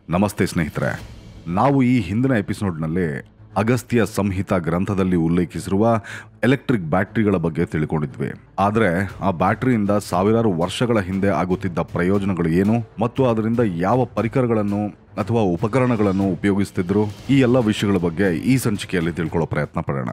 ನಮಸ್ತೆ ಸ್ನೇಹಿತರೆ ನಾವು ಈ ಹಿಂದಿನ ಎಪಿಸೋಡ್ನಲ್ಲಿ ಅಗಸ್ತ್ಯ ಸಂಹಿತ ಗ್ರಂಥದಲ್ಲಿ ಉಲ್ಲೇಖಿಸಿರುವ ಎಲೆಕ್ಟ್ರಿಕ್ ಬ್ಯಾಟರಿಗಳ ಬಗ್ಗೆ ತಿಳ್ಕೊಂಡಿದ್ವಿ ಆದರೆ ಆ ಬ್ಯಾಟರಿಯಿಂದ ಸಾವಿರಾರು ವರ್ಷಗಳ ಹಿಂದೆ ಆಗುತ್ತಿದ್ದ ಪ್ರಯೋಜನಗಳು ಏನು ಮತ್ತು ಅದರಿಂದ ಯಾವ ಪರಿಕರಗಳನ್ನು ಅಥವಾ ಉಪಕರಣಗಳನ್ನು ಉಪಯೋಗಿಸ್ತಿದ್ರು ಈ ಎಲ್ಲ ವಿಷಯಗಳ ಬಗ್ಗೆ ಈ ಸಂಚಿಕೆಯಲ್ಲಿ ತಿಳ್ಕೊಳ್ಳೋ ಪ್ರಯತ್ನ ಪಡೋಣ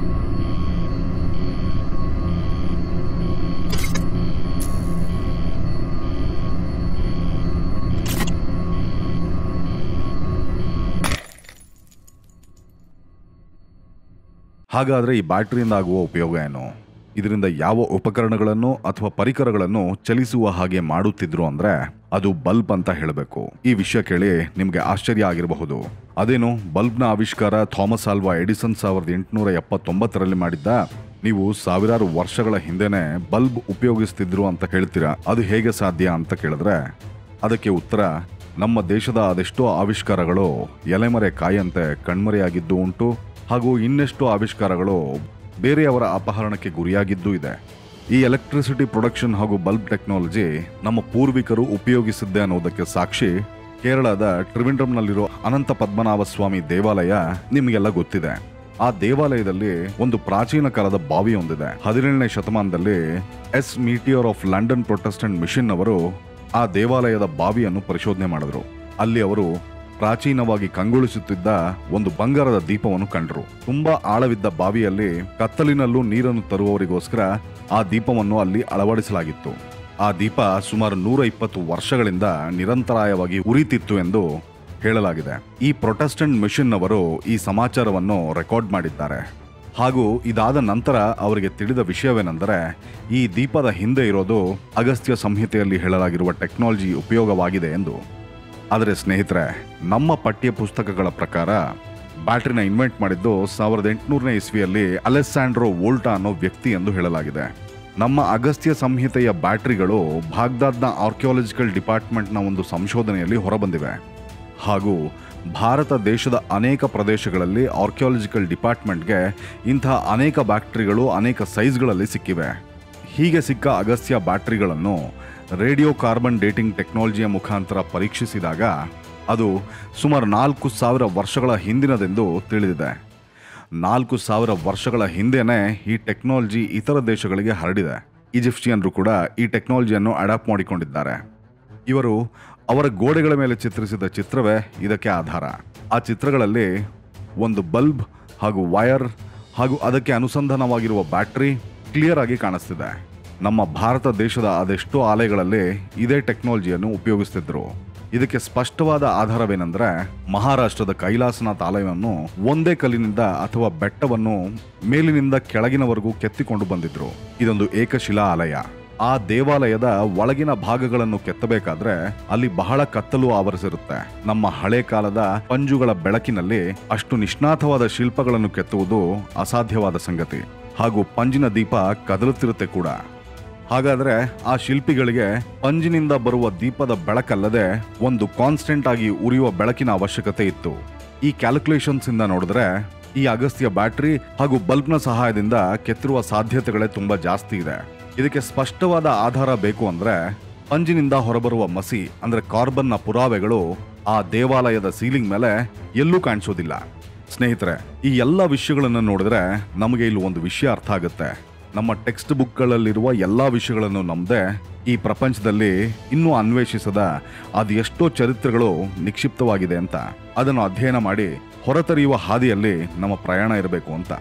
ಹಾಗಾದ್ರೆ ಈ ಬ್ಯಾಟರಿಯಿಂದ ಆಗುವ ಉಪಯೋಗ ಏನು ಇದರಿಂದ ಯಾವ ಉಪಕರಣಗಳನ್ನು ಅಥವಾ ಪರಿಕರಗಳನ್ನು ಚಲಿಸುವ ಹಾಗೆ ಮಾಡುತ್ತಿದ್ರು ಅಂದ್ರೆ ಅದು ಬಲ್ಬ್ ಅಂತ ಹೇಳಬೇಕು ಈ ವಿಷಯ ಕೇಳಿ ನಿಮ್ಗೆ ಆಶ್ಚರ್ಯ ಆಗಿರಬಹುದು ಅದೇನು ಬಲ್ಬ್ನ ಆವಿಷ್ಕಾರ ಥಾಮಸ್ ಆಲ್ವಾ ಎಡಿಸನ್ ಸಾವಿರದ ಎಂಟುನೂರ ಎಪ್ಪತ್ತೊಂಬತ್ತರಲ್ಲಿ ಮಾಡಿದ್ದ ನೀವು ಸಾವಿರಾರು ವರ್ಷಗಳ ಹಿಂದೆನೆ ಬಲ್ಬ್ ಉಪಯೋಗಿಸ್ತಿದ್ರು ಅಂತ ಹೇಳ್ತೀರಾ ಅದು ಹೇಗೆ ಸಾಧ್ಯ ಅಂತ ಕೇಳಿದ್ರೆ ಅದಕ್ಕೆ ಉತ್ತರ ನಮ್ಮ ದೇಶದ ಅದೆಷ್ಟೋ ಆವಿಷ್ಕಾರಗಳು ಎಲೆಮರೆ ಕಾಯಂತೆ ಕಣ್ಮರೆಯಾಗಿದ್ದು ಉಂಟು ಹಾಗೂ ಇನ್ನೆಷ್ಟೋ ಆವಿಷ್ಕಾರಗಳು ಬೇರೆಯವರ ಅಪಹರಣಕ್ಕೆ ಗುರಿಯಾಗಿದ್ದೂ ಇದೆ ಈ ಎಲೆಕ್ಟ್ರಿಸಿಟಿ ಪ್ರೊಡಕ್ಷನ್ ಹಾಗೂ ಬಲ್ಬ್ ಟೆಕ್ನಾಲಜಿ ನಮ್ಮ ಪೂರ್ವಿಕರು ಉಪಯೋಗಿಸಿದ್ದೆ ಅನ್ನೋದಕ್ಕೆ ಸಾಕ್ಷಿ ಕೇರಳದ ಟ್ರಿವೆಂಡ್ರಮ್ನಲ್ಲಿರೋ ಅನಂತ ಪದ್ಮನಾಭ ಸ್ವಾಮಿ ದೇವಾಲಯ ನಿಮಗೆಲ್ಲ ಗೊತ್ತಿದೆ ಆ ದೇವಾಲಯದಲ್ಲಿ ಒಂದು ಪ್ರಾಚೀನ ಕಾಲದ ಬಾವಿ ಹೊಂದಿದೆ ಹದಿನೇಳನೇ ಶತಮಾನದಲ್ಲಿ S Mateer of London Protestant mission ಅವರು ಆ ದೇವಾಲಯದ ಬಾವಿಯನ್ನು ಪರಿಶೋಧನೆ ಮಾಡಿದ್ರು ಅಲ್ಲಿ ಅವರು ಪ್ರಾಚೀನವಾಗಿ ಕಂಗೊಳಿಸುತ್ತಿದ್ದ ಒಂದು ಬಂಗಾರದ ದೀಪವನ್ನು ಕಂಡರು ತುಂಬಾ ಆಳವಿದ್ದ ಬಾವಿಯಲ್ಲಿ ಕತ್ತಲಿನಲ್ಲೂ ನೀರನ್ನು ತರುವವರಿಗೋಸ್ಕರ ಆ ದೀಪವನ್ನು ಅಲ್ಲಿ ಅಳವಡಿಸಲಾಗಿತ್ತು ಆ ದೀಪ ಸುಮಾರು ನೂರ ಇಪ್ಪತ್ತು ವರ್ಷಗಳಿಂದ ನಿರಂತರಾಯವಾಗಿ ಉರಿತಿತ್ತು ಎಂದು ಹೇಳಲಾಗಿದೆ ಈ ಪ್ರೊಟೆಸ್ಟೆಂಟ್ ಮಿಷನ್ ಅವರು ಈ ಸಮಾಚಾರವನ್ನು ರೆಕಾರ್ಡ್ ಮಾಡಿದ್ದಾರೆ ಹಾಗೂ ಇದಾದ ನಂತರ ಅವರಿಗೆ ತಿಳಿದ ವಿಷಯವೇನೆಂದರೆ ಈ ದೀಪದ ಹಿಂದೆ ಇರೋದು ಅಗಸ್ತ್ಯ ಸಂಹಿತೆಯಲ್ಲಿ ಹೇಳಲಾಗಿರುವ ಟೆಕ್ನಾಲಜಿ ಉಪಯೋಗವಾಗಿದೆ ಎಂದು ಆದರೆ ಸ್ನೇಹಿತರೆ ನಮ್ಮ ಪಠ್ಯ ಪುಸ್ತಕಗಳ ಪ್ರಕಾರ ಬ್ಯಾಟ್ರಿನ ಇನ್ವೆಂಟ್ ಮಾಡಿದ್ದು ಸಾವಿರದ ಎಂಟುನೂರನೇ ಇಸ್ವಿಯಲ್ಲಿ ಅಲೆಸ್ಸಾಂಡ್ರೋ ವೋಲ್ಟಾ ಅನ್ನೋ ವ್ಯಕ್ತಿ ಎಂದು ಹೇಳಲಾಗಿದೆ ನಮ್ಮ ಅಗಸ್ತ್ಯ ಸಂಹಿತೆಯ ಬ್ಯಾಟ್ರಿಗಳು ಬಾಗ್ದಾದ್ನ ಆರ್ಕಿಯಾಲಜಿಕಲ್ ಡಿಪಾರ್ಟ್ಮೆಂಟ್ನ ಒಂದು ಸಂಶೋಧನೆಯಲ್ಲಿ ಹೊರಬಂದಿವೆ ಹಾಗೂ ಭಾರತ ದೇಶದ ಅನೇಕ ಪ್ರದೇಶಗಳಲ್ಲಿ ಆರ್ಕಿಯಾಲಜಿಕಲ್ ಡಿಪಾರ್ಟ್ಮೆಂಟ್ಗೆ ಇಂತಹ ಅನೇಕ ಬ್ಯಾಟ್ರಿಗಳು ಅನೇಕ ಸೈಜ್ಗಳಲ್ಲಿ ಸಿಕ್ಕಿವೆ ಹೀಗೆ ಸಿಕ್ಕ ಅಗಸ್ತ್ಯ ಬ್ಯಾಟ್ರಿಗಳನ್ನು ರೇಡಿಯೋ ಕಾರ್ಬನ್ ಡೇಟಿಂಗ್ ಟೆಕ್ನಾಲಜಿಯ ಮುಖಾಂತರ ಪರೀಕ್ಷಿಸಿದಾಗ ಅದು ಸುಮಾರು ನಾಲ್ಕು ಸಾವಿರ ವರ್ಷಗಳ ಹಿಂದಿನದೆಂದು ತಿಳಿದಿದೆ ನಾಲ್ಕು ಸಾವಿರ ವರ್ಷಗಳ ಹಿಂದೆನೇ ಈ ಟೆಕ್ನಾಲಜಿ ಇತರ ದೇಶಗಳಿಗೆ ಹರಡಿದೆ ಈಜಿಪ್ಷಿಯನ್ರು ಕೂಡ ಈ ಟೆಕ್ನಾಲಜಿಯನ್ನು ಅಡಾಪ್ಟ್ ಮಾಡಿಕೊಂಡಿದ್ದಾರೆ ಇವರು ಅವರ ಗೋಡೆಗಳ ಮೇಲೆ ಚಿತ್ರಿಸಿದ ಚಿತ್ರವೇ ಇದಕ್ಕೆ ಆಧಾರ ಆ ಚಿತ್ರಗಳಲ್ಲಿ ಒಂದು ಬಲ್ಬ್ ಹಾಗೂ ವಯರ್ ಹಾಗೂ ಅದಕ್ಕೆ ಅನುಸಂಧಾನವಾಗಿರುವ ಬ್ಯಾಟ್ರಿ ಕ್ಲಿಯರ್ ಆಗಿ ಕಾಣಿಸ್ತಿದೆ ನಮ್ಮ ಭಾರತ ದೇಶದ ಅದೆಷ್ಟೋ ಆಲಯಗಳಲ್ಲಿ ಇದೇ ಟೆಕ್ನಾಲಜಿಯನ್ನು ಉಪಯೋಗಿಸ್ತಿದ್ರು ಇದಕ್ಕೆ ಸ್ಪಷ್ಟವಾದ ಆಧಾರವೇನೆಂದ್ರೆ ಮಹಾರಾಷ್ಟ್ರದ ಕೈಲಾಸನಾಥ್ ಆಲಯವನ್ನು ಒಂದೇ ಕಲ್ಲಿನಿಂದ ಅಥವಾ ಬೆಟ್ಟವನ್ನು ಮೇಲಿನಿಂದ ಕೆಳಗಿನವರೆಗೂ ಕೆತ್ತಿಕೊಂಡು ಬಂದಿದ್ರು ಇದೊಂದು ಏಕಶಿಲಾ ಆಲಯ ಆ ದೇವಾಲಯದ ಒಳಗಿನ ಭಾಗಗಳನ್ನು ಕೆತ್ತಬೇಕಾದ್ರೆ ಅಲ್ಲಿ ಬಹಳ ಕತ್ತಲು ಆವರಿಸಿರುತ್ತೆ ನಮ್ಮ ಹಳೆ ಕಾಲದ ಪಂಜುಗಳ ಬೆಳಕಿನಲ್ಲಿ ಅಷ್ಟು ನಿಷ್ಣಾತವಾದ ಶಿಲ್ಪಗಳನ್ನು ಕೆತ್ತುವುದು ಅಸಾಧ್ಯವಾದ ಸಂಗತಿ ಹಾಗೂ ಪಂಜಿನ ದೀಪ ಕದಲುತ್ತಿರುತ್ತೆ ಕೂಡ ಹಾಗಾದ್ರೆ ಆ ಶಿಲ್ಪಿಗಳಿಗೆ ಪಂಜಿನಿಂದ ಬರುವ ದೀಪದ ಬೆಳಕಲ್ಲದೆ ಒಂದು ಕಾನ್ಸ್ಟೆಂಟ್ ಆಗಿ ಉರಿಯುವ ಬೆಳಕಿನ ಅವಶ್ಯಕತೆ ಇತ್ತು ಈ ಕ್ಯಾಲ್ಕುಲೇಷನ್ಸ್ ಇಂದ ನೋಡಿದ್ರೆ ಈ ಅಗಸ್ತ್ಯ ಬ್ಯಾಟರಿ ಹಾಗೂ ಬಲ್ಬ್ನ ಸಹಾಯದಿಂದ ಕೆತ್ತಿರುವ ಸಾಧ್ಯತೆಗಳೇ ತುಂಬಾ ಜಾಸ್ತಿ ಇದೆ ಇದಕ್ಕೆ ಸ್ಪಷ್ಟವಾದ ಆಧಾರ ಬೇಕು ಅಂದ್ರೆ ಪಂಜಿನಿಂದ ಹೊರಬರುವ ಮಸಿ ಅಂದ್ರೆ ಕಾರ್ಬನ್ನ ಪುರಾವೆಗಳು ಆ ದೇವಾಲಯದ ಸೀಲಿಂಗ್ ಮೇಲೆ ಎಲ್ಲೂ ಕಾಣಿಸೋದಿಲ್ಲ ಸ್ನೇಹಿತರೆ ಈ ಎಲ್ಲ ವಿಷಯಗಳನ್ನು ನೋಡಿದ್ರೆ ನಮಗೆ ಇಲ್ಲಿ ಒಂದು ವಿಷಯ ಅರ್ಥ ಆಗುತ್ತೆ ನಮ್ಮ ಟೆಕ್ಸ್ಟ್ ಬುಕ್ಗಳಲ್ಲಿರುವ ಎಲ್ಲ ವಿಷಯಗಳನ್ನು ನಂಬದೆ ಈ ಪ್ರಪಂಚದಲ್ಲಿ ಇನ್ನೂ ಅನ್ವೇಷಿಸದ ಅದು ಎಷ್ಟೋ ಚರಿತ್ರೆಗಳು ನಿಕ್ಷಿಪ್ತವಾಗಿದೆ ಅಂತ ಅದನ್ನು ಅಧ್ಯಯನ ಮಾಡಿ ಹೊರತರಿಯುವ ಹಾದಿಯಲ್ಲಿ ನಮ್ಮ ಪ್ರಯಾಣ ಇರಬೇಕು ಅಂತ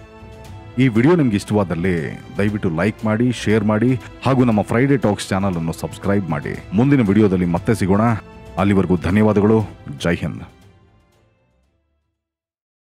ಈ ವಿಡಿಯೋ ನಿಮ್ಗೆ ಇಷ್ಟವಾದಲ್ಲಿ ದಯವಿಟ್ಟು ಲೈಕ್ ಮಾಡಿ ಶೇರ್ ಮಾಡಿ ಹಾಗೂ ನಮ್ಮ ಫ್ರೈಡೆ ಟಾಕ್ಸ್ ಚಾನಲ್ ಅನ್ನು ಸಬ್ಸ್ಕ್ರೈಬ್ ಮಾಡಿ ಮುಂದಿನ ವಿಡಿಯೋದಲ್ಲಿ ಮತ್ತೆ ಸಿಗೋಣ ಅಲ್ಲಿವರೆಗೂ ಧನ್ಯವಾದಗಳು ಜೈ ಹಿಂದ್